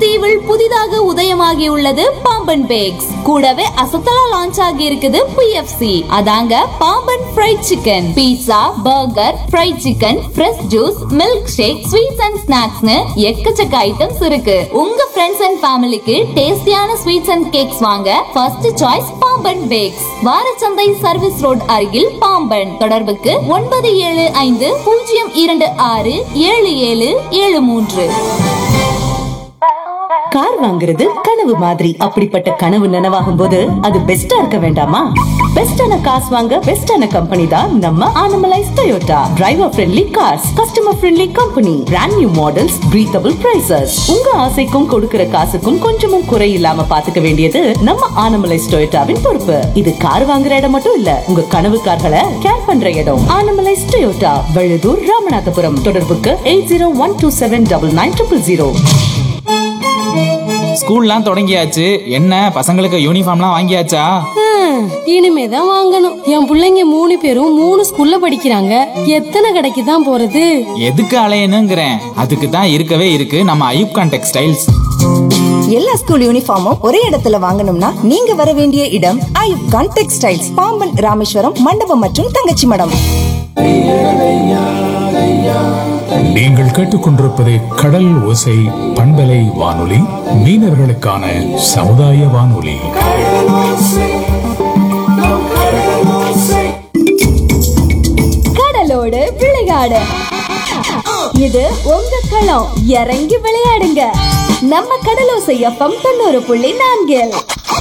தீவில் புதிதாக உதயமாகியுள்ளது பாம்பன் பேக்ஸ் கூடவே அசத்தலா லான்ச் ஆகி இருக்குது பிஎஃப்சி அதாங்க Pamban fried chicken pizza burger fried chicken fresh juice milk shake sweets and ஸ்நாக்ஸ்னு எக்கச்சக்க ஐட்டம்ஸ் இருக்கு உங்க ஃப்ரெண்ட்ஸ் அண்ட் ஃபேமிலிக்கு டேஸ்டியான ஸ்வீட்ஸ் அண்ட் கேக்ஸ் வாங்க ஃபர்ஸ்ட் சாய்ஸ் பாம்பன் பேக்ஸ் வாரச்சந்தை சர்வீஸ் ரோட் அருகில் பாம்பன் தொடர்புக்கு ஒன்பது ஏழு ஐந்து பூஜ்ஜியம் இரண்டு ஆறு ஏழு ஏழு ஏழு மூன்று கார் வாங்குறது கனவு மாதிரி அப்படிப்பட்ட கனவு நனவாகும் போது அது பெஸ்டா இருக்க வேண்டாமா பெஸ்டான காசு வாங்க பெஸ்டான கம்பெனி தான் நம்ம Anamallais Toyota driver friendly cars customer friendly company brand new models breathable prices உங்க ஆசைக்கும் கொடுக்கிற காசுக்கும் கொஞ்சமும் குறை இல்லாம பாத்துக்க வேண்டியது நம்ம ஆனமலைஸ் டொயோட்டாவின் பொறுப்பு இது கார் வாங்குற இடம் மட்டும் இல்ல உங்க கனவு கார்களை கேர் பண்ற இடம் ஆனமலைஸ் டொயோட்டா வழுதூர் ராமநாதபுரம் தொடர்புக்கு eight zero one two seven double nine triple zero ஸ்கூல்லாம் தொடங்கியாச்சு என்ன பசங்களுக்கு யூனிஃபார்ம்லாம் வாங்கியாச்சா ஹம், இனிமேதான் வாங்கணும் என் புள்ளைங்க மூணு பேரும் மூணு ஸ்கூல்ல படிக்கிறாங்க எத்தனை கடைக்கு தான் போறது எதுக்கு அலையணுங்கிறேன் அதுக்கு தான் இருக்கவே இருக்கு நம்ம ஐயூப்கான் டெக்ஸ்டைல்ஸ் எல்லா ஸ்கூல் யூனிஃபார்மும் ஒரே இடத்துல வாங்கணும்னா நீங்க வர வேண்டிய இடம் ஐயூப் கான் டெக்ஸ்டைல்ஸ் பாம்பன் ராமேஸ்வரம் மண்டபம் மற்றும் தங்கச்சி மடம் நீங்கள் கேட்டுக்கொண்டிருப்பது கடல் ஓசை பண்பலை வானொலி மீனவர்களுக்கான சமுதாய வானொலி கடலோடு விளையாடு இது உங்க களம் இறங்கி விளையாடுங்க நம்ம கடலோசை எஃப்எம் தொண்ணூறு புள்ளி நான்கில்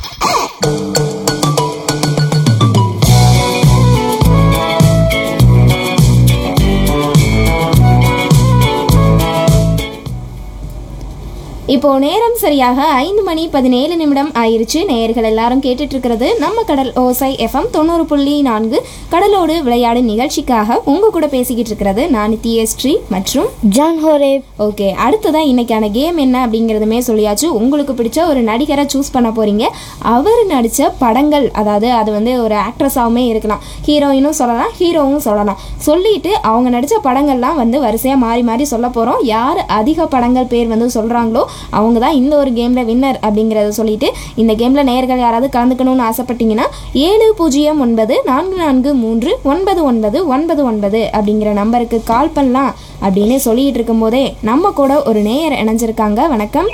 இப்போ நேரம் சரியாக ஐந்து மணி பதினேழு நிமிடம் ஆயிருச்சு நேயர்கள் எல்லாரும் கேட்டுட்டு இருக்கிறது நம்ம கடல் ஓசை எஃப்எம் தொண்ணூறு புள்ளி நான்கு கடலோடு விளையாடு நிகழ்ச்சிக்காக உங்க கூட பேசிக்கிட்டு இருக்கிறது நான் நித்யஸ்ரீ மற்றும் ஜான் ஹோரே ஓகே அடுத்ததா இன்னைக்கான கேம் என்ன அப்படிங்கிறதுமே சொல்லியாச்சு உங்களுக்கு பிடிச்ச ஒரு நடிகரை சூஸ் பண்ண போறீங்க அவர் நடித்த படங்கள் அதாவது அது வந்து ஒரு ஆக்ட்ரஸாகவுமே இருக்கலாம் ஹீரோயினும் சொல்லலாம் ஹீரோவும் சொல்லலாம் சொல்லிட்டு அவங்க நடித்த படங்கள்லாம் வந்து வரிசையாக மாறி மாறி சொல்ல போகிறோம் யார் அதிக படங்கள் பேர் வந்து சொல்கிறாங்களோ அவங்க தான் இந்த ஒரு கேமில் வின்னர் அப்படிங்கிறத சொல்லிட்டு இந்த கேமில் நேர்கள் யாராவது கலந்துக்கணும்னு ஆசைப்பட்டீங்கன்னா ஏழு பூஜ்ஜியம் ஒன்பது நான்கு நான்கு மூன்று ஒன்பது ஒன்பது ஒன்பது ஒன்பது அப்படிங்கிற நம்பருக்கு கால் பண்ணலாம் அப்படின்னு சொல்லிட்டு இருக்கும்போதே நம்ம கூட ஒரு நேயர் இணைஞ்சிருக்காங்க வணக்கம்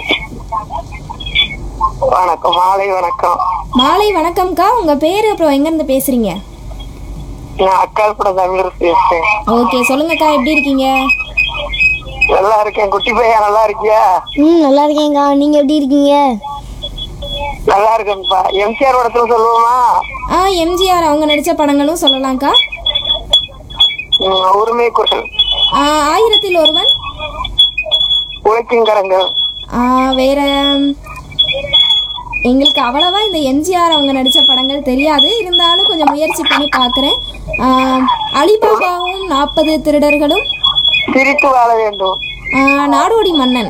வணக்கம் மாலை வணக்கம் மாலை வணக்கம்க்கா உங்க பேரு அப்புறம் எங்க இருந்து பேசுறீங்க நான் அக்கால் கூட தமிழ் பேசுறேன் ஓகே சொல்லுங்கக்கா எப்படி இருக்கீங்க நல்லா இருக்கேன் குட்டி பையன் நல்லா இருக்கியா ம் நல்லா இருக்கேங்க்கா நீங்க எப்படி இருக்கீங்க நல்லா இருக்கேன்ப்பா எம்ஜிஆர் படத்துல சொல்லுவோமா ஆ எம்ஜிஆர் அவங்க நடிச்ச படங்களும் சொல்லலாம்க்கா ம், உரிமை குரல் ஆ, ஆயிரத்தில் ஒருவன் உழைக்கிங்கரங்கள் ஆ, வேற எங்களுக்கு அவ்வளவா இந்த எம்ஜிஆர் அவங்க நடித்த படங்கள் தெரியாது இருந்தாலும் கொஞ்சம் முயற்சி பண்ணி பார்க்குறேன் அலிபாபாவும் நாற்பது திருடர்களும் சிரித்து வாழ வேண்டும் ஆ, நாடோடி மன்னன்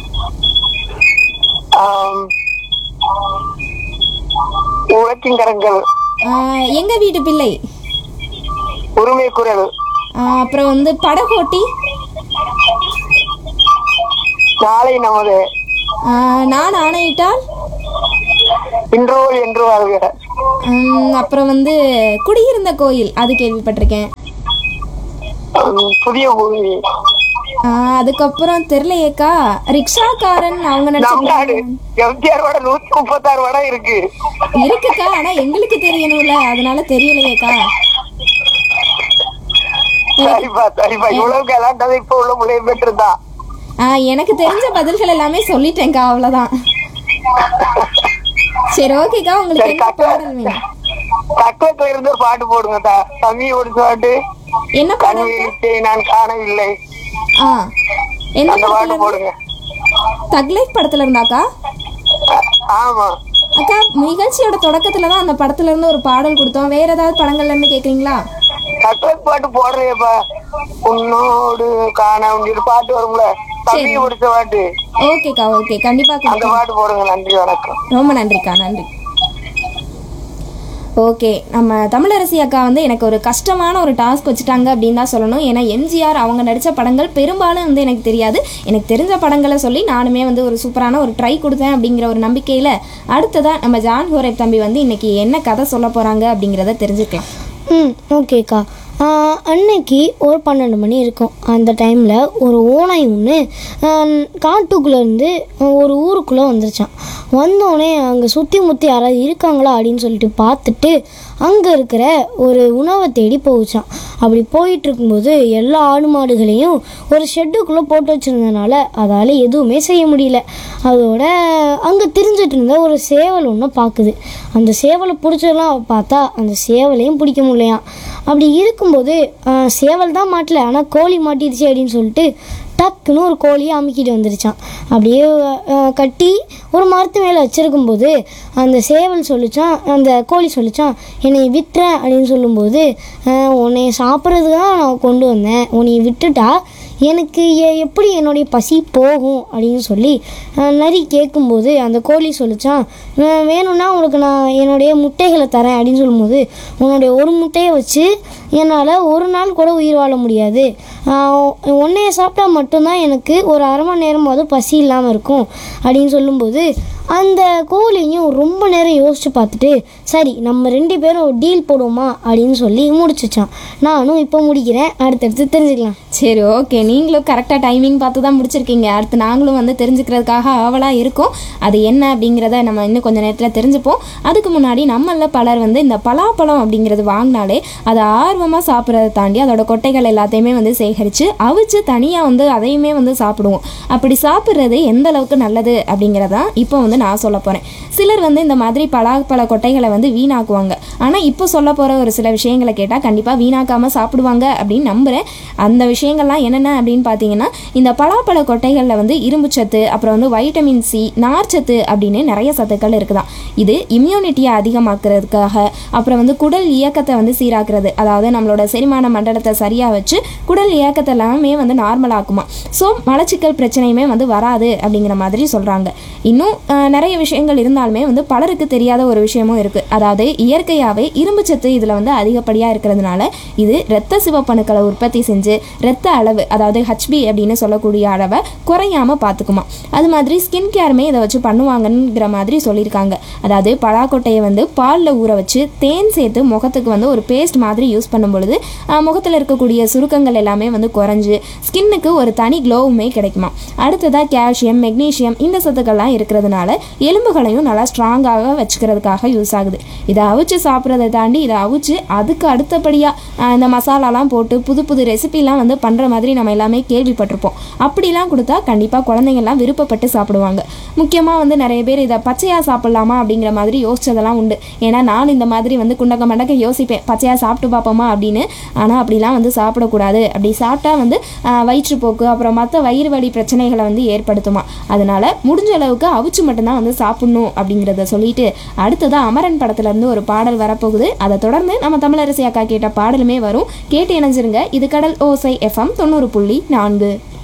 ஆம், உழைக்கிங்கரங்கள் ஆ, எங்க வீட்டு பிள்ளை உரிமை குரல் ஆ, அப்புறம் வந்து படகோட்டி நாளை நமது ஆ, நான் ஆணையிட்டால் இன்றோல் என்று வாழ்க ம், அப்புறம் வந்து குடியிருந்த கோயில் அது கேள்விப்பட்டிருக்கேன் ம், புதிய பூமி ஆ, அதுக்கப்புறம் தெரியலையேக்கா ரிக்ஷாக்காரன் அவங்க நடிச்ச நம் நாடு படம் எம்ஜிஆர் வட நூத்தி முப்பத்தாறு வடம் இருக்கு இருக்குக்கா ஆனா எங்களுக்கு தெரியணும்ல அதனால தெரியலையேக்கா சரிப்பா சரிப்பா இவ்வளவு கலாண்டதை இப்ப உள்ள முறையை பெற்றுதான் ஆ, எனக்கு தெரிஞ்ச பதில்கள் எல்லாமே சொல்லிட்டேன்க்கா அவ்வளவுதான் சரி ஓகேக்கா உங்களுக்கு சரி, என்ன கக்க- பாடல் வேணும் பக்கத்துல இருந்து ஒரு பாட்டு போடுங்க தா தம்பி ஒரு பாட்டு என்ன கண் பாடல் விழித்தே நான் காணவில்லை ஆ என்ன அந்த பாட்டு படத்துல போடுங்க தக்லைஃப் படத்துல இருந்தாக்கா ஆமா அக்கா நிகழ்ச்சியோட தொடக்கத்துல தான் அந்த படத்துல இருந்து ஒரு பாடல் கொடுத்தோம் வேற ஏதாவது படங்கள்ல இருந்து கேக்குறீங்களா கட்லட் பாட்டு போடுறியப்பா உன்னோடு காண ஒரு பாட்டு வரும்ல தம்பி பிடிச்ச பாட்டு ஓகேக்கா ஓகே கண்டிப்பா அந்த கொடுக்குறேன் பாட்டு போடுங்க நன்றி வணக்கம் ரொம்ப நன்றிக்கா நன்றி ஓகே நம்ம தமிழரசி அக்கா வந்து எனக்கு ஒரு கஷ்டமான ஒரு டாஸ்க் வச்சுட்டாங்க அப்படின்னு தான் சொல்லணும் ஏன்னா எம்ஜிஆர் அவங்க நடித்த படங்கள் பெரும்பாலும் வந்து எனக்கு தெரியாது எனக்கு தெரிஞ்ச படங்களை சொல்லி நானுமே வந்து ஒரு சூப்பரான ஒரு ட்ரை கொடுத்தேன் அப்படிங்கிற ஒரு நம்பிக்கையில் அடுத்ததாக நம்ம ஜான் ஹோரேப் தம்பி வந்து இன்னைக்கு என்ன கதை சொல்ல போகிறாங்க அப்படிங்கிறத தெரிஞ்சுக்கலாம் ம் ஓகேக்கா ஆஹ், அன்னைக்கு ஒரு பன்னெண்டு மணி இருக்கும் அந்த டைமில் ஒரு ஓனாய் ஒன்று காட்டுக்குள்ளேருந்து ஒரு ஊருக்குள்ளே வந்துருச்சான் வந்தோடனே அங்கே சுற்றி முற்றி யாராவது இருக்காங்களா அப்படின்னு சொல்லிட்டு பார்த்துட்டு அங்கே இருக்கிற ஒரு உணவை தேடி போச்சான் அப்படி போயிட்டு இருக்கும்போது எல்லா ஆடு மாடுகளையும் ஒரு ஷெட்டுக்குள்ளே போட்டு வச்சுருந்தனால அதால் எதுவுமே செய்ய முடியல அதோட அங்கே திரிஞ்சிட்டு இருந்த ஒரு சேவல் ஒன்று பார்க்குது அந்த சேவலை பிடிச்சதெல்லாம் பார்த்தா அந்த சேவலையும் பிடிக்க முடியலையாம் அப்படி இருக்கும்போது ஆஹ், சேவல் தான் மாட்டல ஆனால் கோழி மாட்டிடுச்சு அப்படின்னு சொல்லிட்டு டக்குன்னு ஒரு கோழியை அமுக்கிட்டு வந்துருச்சான் அப்படியே ஆஹ், கட்டி ஒரு மரத்து மேலே வச்சிருக்கும்போது அந்த சேவல் சொல்லிச்சான் அந்த கோழி சொல்லிச்சான் என்னை விட்டுறேன் அப்படின்னு சொல்லும்போது ஆஹ், உன்னை சாப்பிட்றதுக்கு தான் நான் கொண்டு வந்தேன் உன்னை விட்டுட்டா எனக்கு எ- எப்படி என்னுடைய பசி போகும் அப்படின்னு சொல்லி ஆஹ், நரி கேட்கும்போது அந்த கோழி சொல்லிச்சான் "ஆஹ், வேணும்னா உனக்கு நான் என்னுடைய முட்டைகளை தரேன் அப்படின்னு சொல்லும்போது உன்னுடைய ஒரு முட்டையை வச்சு என்னால் ஒரு நாள் கூட உயிர் வாழ முடியாது ஆஹ், உன்னைய சாப்பிட்டா மட்டும்தான் எனக்கு ஒரு அரை மணி நேரமாவது பசி இல்லாமல் இருக்கும் அப்படின்னு சொல்லும்போது அந்த கோழியும் ரொம்ப நேரம் யோசிச்சு பார்த்துட்டு சரி நம்ம ரெண்டு பேரும் டீல் போடுவோமா அப்படின்னு சொல்லி முடிச்சுச்சான் நானும் இப்போ முடிக்கிறேன் அடுத்தடுத்து தெரிஞ்சுக்கலாம் சரி ஓகே நீங்களும் கரெக்டாக டைமிங் பார்த்து தான் முடிச்சிருக்கீங்க அடுத்து நாங்களும் வந்து தெரிஞ்சுக்கிறதுக்காக ஆவலாக இருக்கோம் அது என்ன அப்படிங்கிறத நம்ம இன்னும் கொஞ்சம் நேரத்தில் தெரிஞ்சுப்போம் அதுக்கு முன்னாடி நம்மள பலர் வந்து இந்த பலாப்பழம் அப்படிங்கிறது வாங்கினாலே அதை ஆர்வமாக சாப்பிட்றத தாண்டி அதோட கொட்டைகள் எல்லாத்தையுமே வந்து சேகரித்து அவிச்சு தனியாக வந்து அதையுமே வந்து சாப்பிடுவோம் அப்படி சாப்பிட்றது எந்த அளவுக்கு நல்லது அப்படிங்கிறதான் இப்போ வந்து நான் சொல்ல போகிறேன் சிலர் வந்து இந்த மாதிரி பலாப்பழ கொட்டைகளை வந்து வீணாக்குவாங்க ஆனால் இப்போ சொல்ல போகிற ஒரு சில விஷயங்களை கேட்டால் கண்டிப்பாக வீணாக்காமல் சாப்பிடுவாங்க அப்படின்னு நம்புகிறேன் அந்த விஷயங்கள்லாம் என்னென்ன அப்படின்னு பார்த்தீங்கன்னா இந்த பலாப்பழ கொட்டைகளில் வந்து இரும்புச்சத்து அப்புறம் வந்து வைட்டமின் சி நார்ச்சத்து அப்படின்னு நிறைய சத்துக்கள் இருக்குதாம் இது இம்யூனிட்டியை அதிகமாக்குறதுக்காக அப்புறம் வந்து குடல் இயக்கத்தை வந்து சீராக்குறது அதாவது நம்மளோட செரிமான மண்டலத்தை சரியாக வச்சு குடல் இயக்கத்தை எல்லாமே வந்து நார்மல் ஆக்குமா ஸோ மலச்சிக்கல் பிரச்சனையுமே வந்து வராது அப்படிங்கிற மாதிரி சொல்கிறாங்க இன்னும் அஹ், நிறைய விஷயங்கள் இருந்தாலுமே வந்து பலருக்கு தெரியாத ஒரு விஷயமும் இருக்குது அதாவது இயற்கையாகவே இரும்புச்சத்து இதில் வந்து அதிகப்படியாக இருக்கிறதுனால இது இரத்த சிவப்பணுக்களை உற்பத்தி செஞ்சு இரத்த அளவு அதாவது ஹச்பி அப்படின்னு சொல்லக்கூடிய அளவை குறையாம பார்த்துக்குமா அது மாதிரி ஸ்கின் கேருமே இதை வச்சு பண்ணுவாங்கங்கிற மாதிரி சொல்லியிருக்காங்க அதாவது பலாக்கொட்டையை வந்து பாலில் ஊற வச்சு தேன் சேர்த்து முகத்துக்கு வந்து ஒரு பேஸ்ட் மாதிரி யூஸ் பண்ணும் பொழுது முகத்தில் இருக்கக்கூடிய சுருக்கங்கள் எல்லாமே வந்து குறைஞ்சு ஸ்கின்னுக்கு ஒரு தனி க்ளோவுமே கிடைக்குமா அடுத்ததாக கால்சியம் மெக்னீசியம் இந்த சத்துக்கள்லாம் இருக்கிறதுனால எலும்புகளையும் நல்லா ஸ்ட்ராங்காக வச்சுக்கிறதுக்காக யூஸ் ஆகுது இதை அவிச்சு சாப்பிட்றதை தாண்டி இதை அவிச்சு அதுக்கு அடுத்தபடியாக இந்த மசாலாலாம் போட்டு புது புது ரெசிபிலாம் வந்து பண்ணுற மாதிரி நம்ம எல்லாமே கேள்விப்பட்டிருப்போம் அப்படிலாம் கொடுத்தா கண்டிப்பாக குழந்தைங்கள்லாம் விருப்பப்பட்டு சாப்பிடுவாங்க முக்கியமாக வந்து நிறைய பேர் இதை பச்சையாக சாப்பிட்லாமா அப்படிங்கிற மாதிரி யோசிச்சதெல்லாம் உண்டு ஏன்னா நான் இந்த மாதிரி வந்து குண்டக்க மண்டக்க யோசிப்பேன் பச்சையாக சாப்பிட்டு பார்ப்போமா அப்படின்னு ஆனால் அப்படிலாம் வந்து சாப்பிடக்கூடாது அப்படி சாப்பிட்டா வந்து ஆஹ், வயிற்றுப்போக்கு அப்புறம் மற்ற வயிறு வலி பிரச்சனைகளை வந்து ஏற்படுத்துமா அதனால முடிஞ்ச அளவுக்கு அவிச்சு மட்டும்தான் வந்து சாப்பிடணும் அப்படிங்கிறத சொல்லிட்டு அடுத்ததாக அமரன் படத்துல இருந்து ஒரு பாடல் வரப்போகுது அதை தொடர்ந்து நம்ம தமிழரசி அக்கா கேட்ட பாடலுமே வரும் கேட்டு இணைஞ்சிருங்க இது கடல் ஓசை எஃப்எம் தொண்ணூறு புள்ளி நான்கு